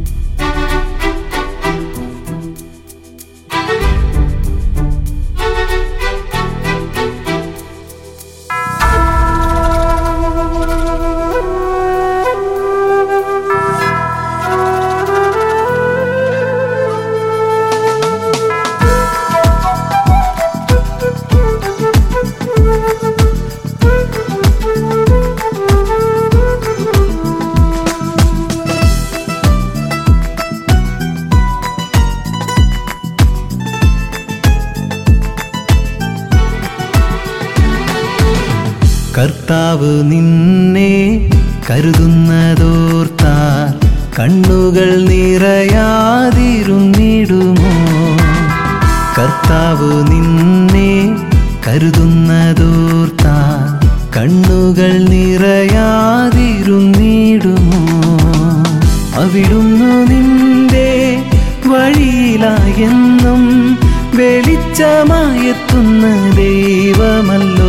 കർത്താവ് നിന്നെ കരുതുന്നതോർത്താൽ കണ്ണുകൾ നിറയാതിരുന്നിടുമോ കർത്താവ് നിന്നെ കരുതുന്നതോർത്താൽ കണ്ണുകൾ നിറയാതിരുന്നിടുമോ അവിടുന്നു നിന്റെ വഴിയിലായെന്നും വെളിച്ചമായെത്തുന്ന ദൈവമല്ലോ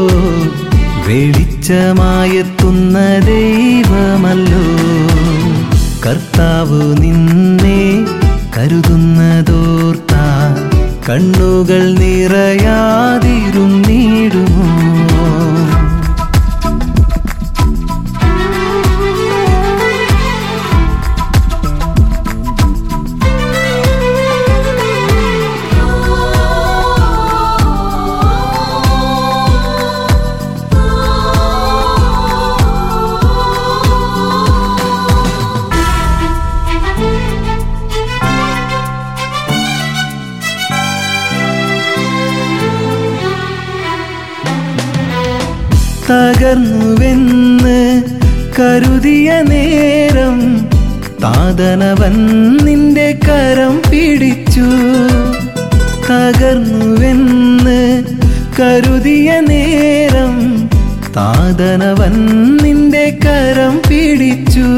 വെളിച്ചമായെത്തുന്ന ദൈവമല്ലോ കർത്താവ് നിന്നെ കരുതുന്നതോർത്താ കണ്ണുകൾ നിറയാതിരുന്നിടുമോ തകർന്നുവെന്ന് കരുതിയ നേരം താതനവൻ നിന്റെ കരം പിടിച്ചു തകർന്നുവെന്ന് കരുതിയ നേരം താതനവൻ നിന്റെ കരം പിടിച്ചു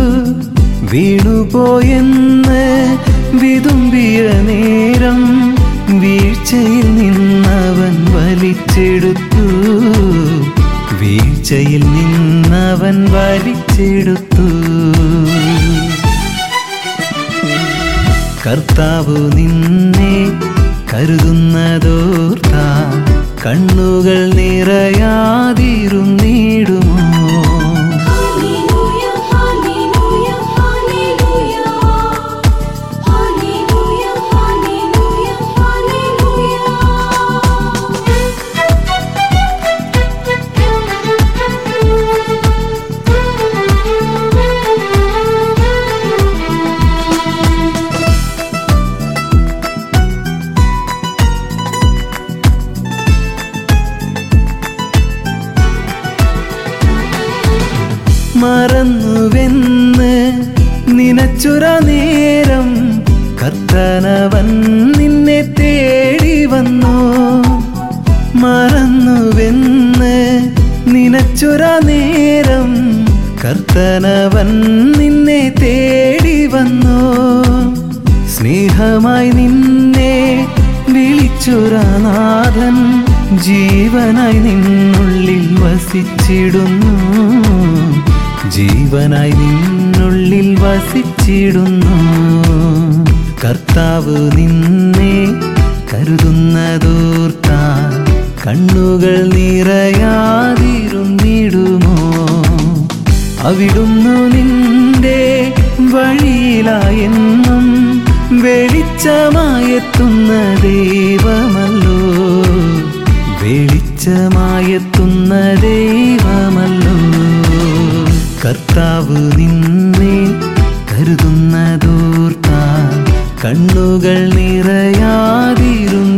വീണുപോയെന്ന് വിതുമ്പിയ നേരം വീഴ്ചയിൽ നിന്നവൻ വലിച്ചെടുത്തു വീഴ്ചയിൽ നിന്നവൻ വലിച്ചെടുത്തു കർത്താവ് നിന്നെ കരുതുന്നതോർത്ത കണ്ണുകൾ നിറയാതിരുന്നിടുമോ Hallelujah, hallelujah, hallelujah. Hallelujah, hallelujah, hallelujah. മറന്നുവെന്ന് നിനച്ചുര നേരം കർത്തനവൻ നിന്നെ തേടി വന്നു മറന്നുവെന്ന് നിനച്ചുര നേരം കർത്തനവൻ നിന്നെ തേടി വന്നു സ്നേഹമായി നിന്നെ വിളിച്ചുരനാഥൻ ജീവനായി നിന്നുള്ളിൽ വസിച്ചിടുന്നു ജീവനായി നിന്നുള്ളിൽ വസിച്ചിടുന്നു കർത്താവ് നിന്നെ കരുതുന്നതോർത്ത കണ്ണുകൾ നിറയാതിരുന്നിടുമോ അവിടുന്നു നിന്റെ വഴിയിലായെന്നും വെളിച്ചമായെത്തുന്ന ദൈവമല്ലോ വെളിച്ചമായെത്തുന്ന ദൈവമല്ലോ കർത്താവ് നിന്നെ കരുതുന്നതോർത്ത കണ്ണുകൾ നിറയാതിരുന്നു